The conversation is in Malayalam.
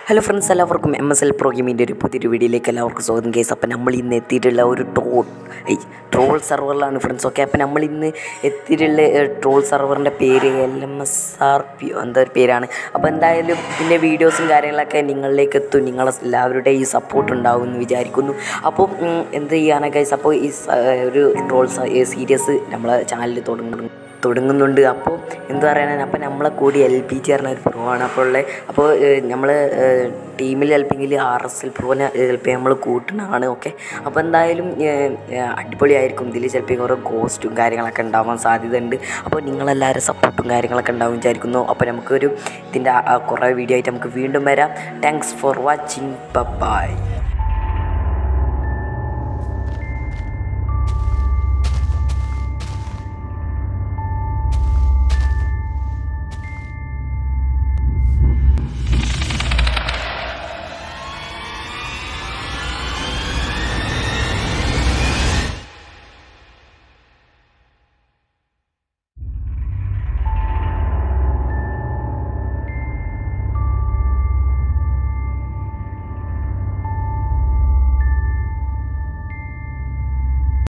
ഹലോ ഫ്രണ്ട്സ് എല്ലാവർക്കും എം എസ് എൽ പ്രോ ഗെയിമിൻ്റെ ഒരു പുതിയൊരു വീഡിയോയിലേക്ക് എല്ലാവർക്കും സ്വാഗതം കേസ് അപ്പം നമ്മൾ ഇന്ന് എത്തിയിട്ടുള്ള ഒരു ട്രോൾ ട്രോൾ സെർവറിലാണ് ഫ്രണ്ട്സ് ഓക്കെ അപ്പം നമ്മൾ ഇന്ന് എത്തിയിട്ടുള്ള ട്രോൾ സെർവറിൻ്റെ പേര് L M S R P എന്താ ഒരു പേരാണ് അപ്പോൾ എന്തായാലും ഇതിൻ്റെ വീഡിയോസും കാര്യങ്ങളൊക്കെ നിങ്ങളിലേക്ക് എത്തും നിങ്ങളെ എല്ലാവരുടെയും ഈ സപ്പോർട്ട് ഉണ്ടാവും എന്ന് വിചാരിക്കുന്നു അപ്പോൾ ഉം, എന്ത് ചെയ്യാനാണ് ഗൈസ് അപ്പോൾ ഈ സ- ഒരു ട്രോൾ സീരീസ് നമ്മളെ ചാനലിൽ തുടങ്ങുന്നു തുടങ്ങുന്നുണ്ട് അപ്പോൾ എന്താ പറയാനാണ് അപ്പോൾ നമ്മളെ കൂടി എൽ പി ജി പറഞ്ഞ ഒരു പ്രോ ആണ് അപ്പോൾ ഉള്ളത് അപ്പോൾ നമ്മൾ ടീമിൽ ഹെൽപ്പിങ്ങിൽ ആർ എസ് എൽ പ്രോനെ ചിലപ്പോൾ നമ്മൾ കൂട്ടുന്നതാണ് ഓക്കെ അപ്പോൾ എന്തായാലും ഏഹ്, ഏഹ്, അടിപൊളിയായിരിക്കും ഇതിൽ ചിലപ്പോൾ കുറേ കോസ്റ്റും കാര്യങ്ങളൊക്കെ ഉണ്ടാവാൻ സാധ്യതയുണ്ട് അപ്പോൾ നിങ്ങളെല്ലാവരും സപ്പോർട്ടും കാര്യങ്ങളൊക്കെ ഉണ്ടാവും വിചാരിക്കുന്നു അപ്പോൾ നമുക്കൊരു ഇതിൻ്റെ കുറേ വീഡിയോ ആയിട്ട് നമുക്ക് വീണ്ടും വരാം താങ്ക്സ് ഫോർ വാച്ചിങ് ബൈ